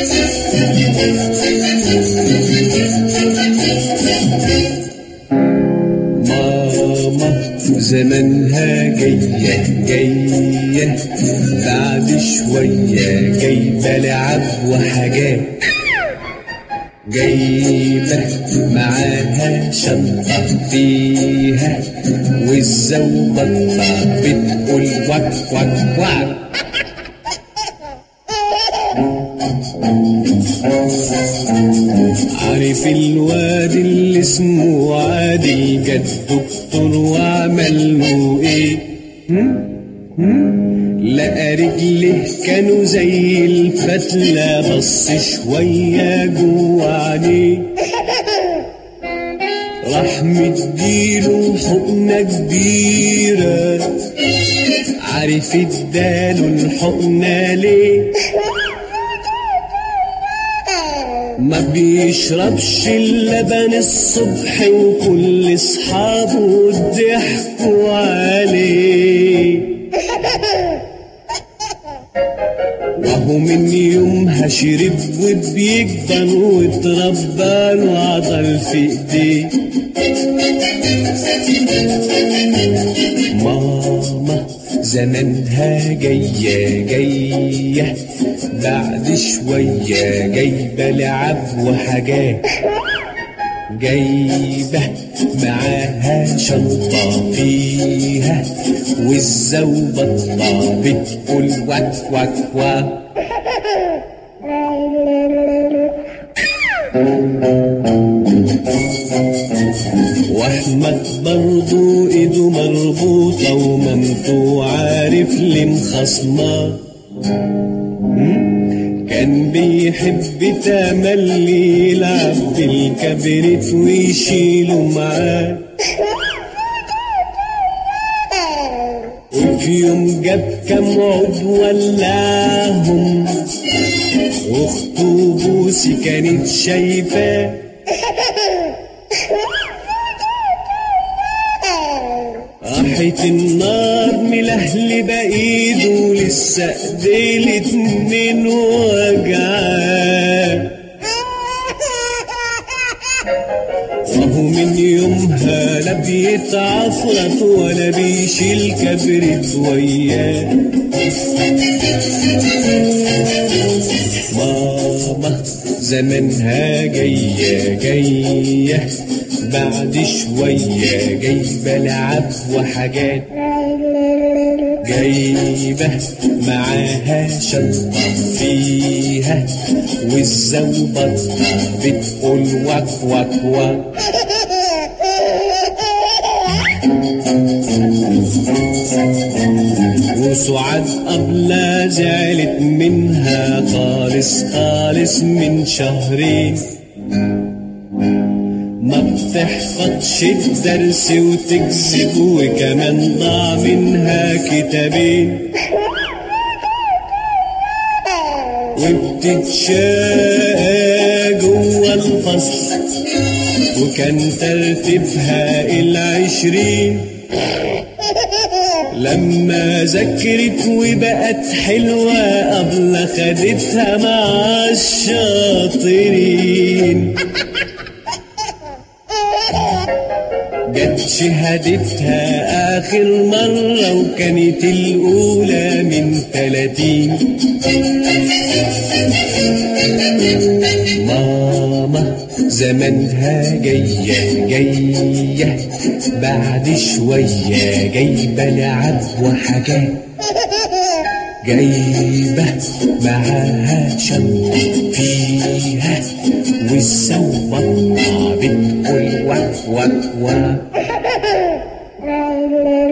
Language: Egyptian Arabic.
ماما زمنها جاية جاية بعد شوية جايبة لعب وحاجات جايبة معاها شنطة فيها والزوبطة بتقول وك وك وك عارف الواد اللي اسمه عادل جد دكتور وعمل له ايه لقى رجله كانوا زي الفتلة بص شوية جوه عينيه راح مديله حقنة كبيرة عارف اداله الحقنة ليه ما بيشربش اللبن الصبح وكل اصحابه ضحكوا عليه وهو من يومها شرب وبيكبر واتربى له عضل في ايديه ماما زمنها جاية جاية بعد شوية جايبة لعب وحاجات جايبة معاها شنطة فيها والزوبطة بتقول وك وك وك واحمد برضو ايده مربوطة ومامته عارف ليه مخصماه كان بيحب تملي يلعب بالكبريت ويشيله معاه وفي يوم جاب كام عود ولعهم واخته بوسي كانت شايفاه راحت النار ملهلبة ايده لسه ايديه من وجعاه وهو من يومها لا بيتعفرت ولا بيشيل كبرت وياه ماما زمنها جاية جاية بعد شوية جايبة لعب وحاجات جايبة معاها شنطة فيها والزوبطة بتقول وك وك وك وسعاد أبلة زعلت منها خالص خالص من شهرين ما بتحفظش الدرس وتكذب وكمان ضاع منها كتابين وبتتشاقى جوا الفصل وكان ترتيبها العشرين لما ذكرت وبقت حلوة قبل خدتها مع الشاطرين جت شهادتها آخر مرة وكانت الأولى من تلاتين ماما زمنها جاية جاية بعد شوية جايبة لعب وحاجات جايبة معاها شنطة فيها والسوبطة بتقول وك وك وك